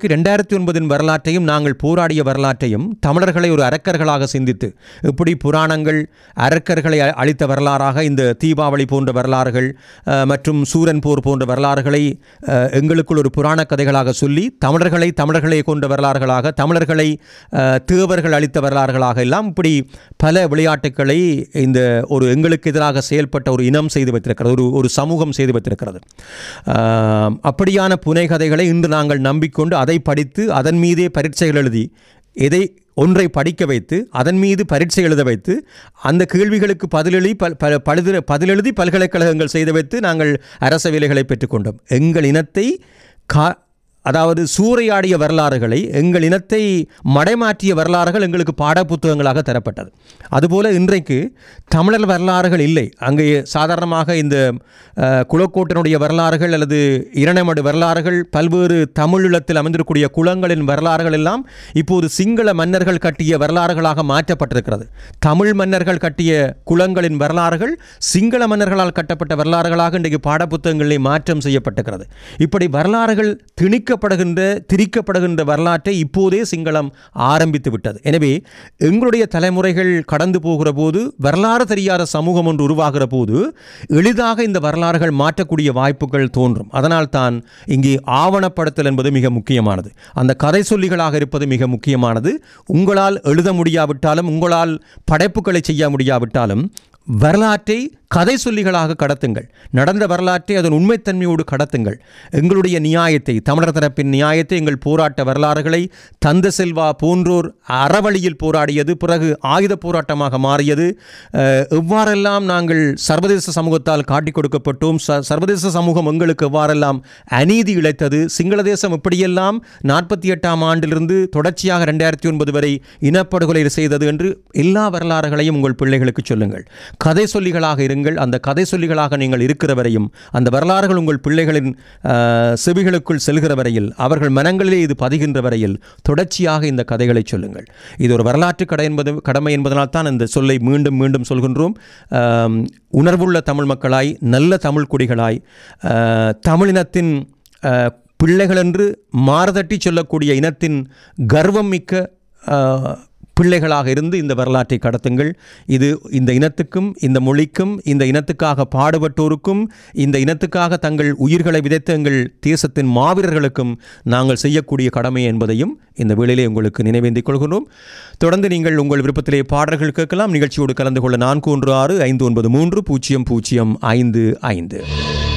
இன்றைக்கு ரெண்டாயிரத்தி ஒன்பதின் வரலாற்றையும் நாங்கள் போராடிய வரலாற்றையும் தமிழர்களை ஒரு அரக்கர்களாக சிந்தித்து இப்படி புராணங்கள் அரக்கர்களை அ- அழித்த வரலாறாக இந்த தீபாவளி போன்ற வரலாறுகள் அஹ், மற்றும் சூரன் போர் போன்ற வரலாறுகளை அஹ், எங்களுக்குள் ஒரு புராண கதைகளாக சொல்லி தமிழர்களை தமிழர்களை கொண்ட வரலாறுகளாக தமிழர்களை அஹ், தேவர்கள் அளித்த வரலாறுகளாக எல்லாம் இப்படி பல விளையாட்டுக்களை இந்த ஒரு எங்களுக்கு எதிராக செயல்பட்ட ஒரு இனம் செய்து வைத்திருக்கிறது ஒரு ஒரு சமூகம் செய்து வைத்திருக்கிறது ஆம், அப்படியான புனைகதைகளை இன்று நாங்கள் நம்பிக்கொண்டு அதை படித்து அதன் மீதே பரீட்சைகள் எழுதி எதை ஒன்றை படிக்க வைத்து அதன் மீது பரீட்சை எழுத வைத்து அந்த கேள்விகளுக்கு பதிலெழி பல் பல பழுது பதிலெழுதி பல்கலைக்கழகங்கள் செய்து வைத்து நாங்கள் அரச வேலைகளை பெற்றுக்கொண்டோம் எங்கள் இனத்தை கா அதாவது சூறையாடிய வரலாறுகளை எங்கள் இனத்தை மடைமாற்றிய வரலாறுகள் எங்களுக்கு பாடப்புத்தகங்களாக தரப்பட்டது அதுபோல இன்றைக்கு தமிழர் வரலாறுகள் இல்லை அங்கே சாதாரணமாக இந்த அஹ், குளக்கோட்டனுடைய வரலாறுகள் அல்லது இரணமடு வரலாறுகள் பல்வேறு தமிழீழத்தில் அமைந்திருக்கக்கூடிய குளங்களின் வரலாறுகள் எல்லாம் இப்போது சிங்கள மன்னர்கள் கட்டிய வரலாறுகளாக மாற்றப்பட்டிருக்கிறது தமிழ் மன்னர்கள் கட்டிய குளங்களின் வரலாறுகள் சிங்கள மன்னர்களால் கட்டப்பட்ட வரலாறுகளாக இன்றைக்கு பாடப்புத்தகங்களிலே மாற்றம் செய்யப்பட்டிருக்கிறது இப்படி வரலாறுகள் திணிக்கப்படுகின்ற திரிக்கப்படுகின்ற வரலாற்றை இப்போதே சிங்களம் ஆரம்பித்து விட்டது எனவே எங்களுடைய தலைமுறைகள் கடந்து போகிற போது வரலாறு தெரியாத சமூகம் ஒன்று உருவாகிற போது எளிதாக இந்த வரலாறுகள் மாற்றக்கூடிய வாய்ப்புகள் தோன்றும் அதனால் தான் இங்கே ஆவணப்படுத்தல் என்பது மிக முக்கியமானது அந்த கதை சொல்லிகளாக இருப்பது மிக முக்கியமானது உங்களால் எழுத முடியாவிட்டாலும் உங்களால் படைப்புகளை செய்ய முடியாவிட்டாலும் வரலாற்றை கதை சொல்லிகளாக கடத்துங்கள் நடந்த வரலாற்றை அதன் உண்மைத்தன்மையோடு கடத்துங்கள் எங்களுடைய நியாயத்தை தமிழர் தரப்பின் நியாயத்தை எங்கள் போராட்ட வரலாறுகளை தந்த செல்வா போன்றோர் அறவழியில் போராடியது பிறகு ஆயுத போராட்டமாக மாறியது அஹ், எவ்வாறெல்லாம் நாங்கள் சர்வதேச சமூகத்தால் காட்டிக் கொடுக்கப்பட்டோம் ச சர்வதேச சமூகம் எங்களுக்கு எவ்வாறெல்லாம் அநீதி இழைத்தது சிங்கள தேசம் எப்படியெல்லாம் நாற்பத்தி எட்டாம் ஆண்டிலிருந்து தொடர்ச்சியாக ரெண்டாயிரத்தி ஒன்பது வரை இனப்படுகொலை செய்தது என்று எல்லா வரலாறுகளையும் உங்கள் பிள்ளைகளுக்கு சொல்லுங்கள் கதை சொல்லிகளாக இருங்கள் அந்த கதை சொல்லிகளாக நீங்கள் இருக்கிற வரையும் அந்த வரலாறுகள் உங்கள் பிள்ளைகளின் ஆஹ், செவிகளுக்குள் செல்கிற வரையில் அவர்கள் மனங்களிலே இது பதிகின்ற வரையில் தொடர்ச்சியாக இந்த கதைகளை சொல்லுங்கள் இது ஒரு வரலாற்று கடை என்பது கடமை என்பதனால் தான் இந்த சொல்லை மீண்டும் மீண்டும் சொல்கின்றோம் ஆம், உணர்வுள்ள தமிழ் மக்களாய் நல்ல தமிழ் குடிகளாய் ஆஹ், தமிழினத்தின் ஆஹ், பிள்ளைகள் என்று மாறுதட்டி சொல்லக்கூடிய இனத்தின் கர்வம் மிக்க ஆஹ், பிள்ளைகளாக இருந்து இந்த வரலாற்றை கடத்துங்கள் இது இந்த இனத்துக்கும் இந்த மொழிக்கும் இந்த இனத்துக்காக பாடுபட்டோருக்கும் இந்த இனத்துக்காக தங்கள் உயிர்களை விதைத்த எங்கள் தேசத்தின் மாவீரர்களுக்கும் நாங்கள் செய்யக்கூடிய கடமை என்பதையும் இந்த வேளையிலே உங்களுக்கு நினைவேந்திக் கொள்கிறோம் தொடர்ந்து நீங்கள் உங்கள் விருப்பத்திலே பாடல்கள் கேட்கலாம் நிகழ்ச்சியோடு கலந்து கொள்ள நான்கு ஒன்று ஆறு ஐந்து ஒன்பது மூன்று பூஜ்ஜியம் பூஜ்ஜியம் ஐந்து ஐந்து